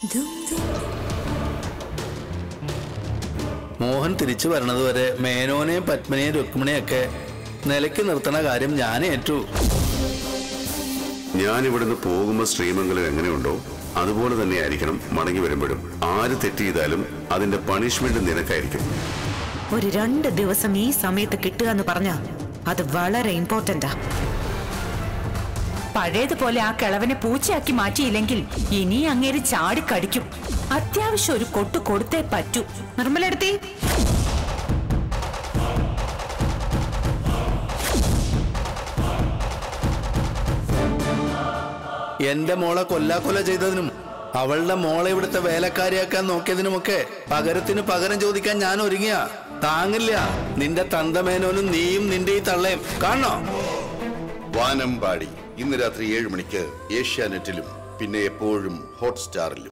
മോഹൻ തിരിച്ചു വരണതുവരെ മേനോനെയും പത്മിനെയും രുക്മിണിയൊക്കെ നിലയ്ക്ക് നിർത്തണ കാര്യം ഞാൻ ഏറ്റു ഞാൻ ഇവിടുന്ന് പോകുമ്പോൾ ശ്രീമംഗലം എങ്ങനെയുണ്ടോ അതുപോലെ തന്നെ ആയിരിക്കണം മടങ്ങി വരുമ്പോഴും ആര് തെറ്റ് ചെയ്താലും അതിന്റെ പണിഷ്മെന്റ് നിനക്കായിരിക്കും ഒരു രണ്ട് ദിവസം ഈ സമയത്ത് കിട്ടുക എന്ന് പറഞ്ഞാ അത് വളരെ ഇമ്പോർട്ടന്റാ പഴയതുപോലെ ആ കിളവനെ പൂച്ചയാക്കി മാറ്റിയില്ലെങ്കിൽ ഇനി അങ്ങേര് ചാടിക്കടിക്കും അത്യാവശ്യം ഒരു കൊട്ടു കൊടുത്തേ പറ്റൂ നിർമ്മലെടുത്തി എന്റെ മോളെ കൊല്ലാക്കൊല ചെയ്തതിനും അവളുടെ മോളെ ഇവിടുത്തെ വേലക്കാരിയാക്കാൻ നോക്കിയതിനുമൊക്കെ പകരത്തിന് പകരം ചോദിക്കാൻ ഞാൻ ഒരുങ്ങിയ താങ്ങില്ല നിന്റെ തന്തമേനോനും നീയും നിന്റെ ഈ തള്ളയും കാണണോ വാനമ്പാടി ഇന്ന് രാത്രി ഏഴ് മണിക്ക് ഏഷ്യാനെറ്റിലും പിന്നെ എപ്പോഴും ഹോട്ട്സ്റ്റാറിലും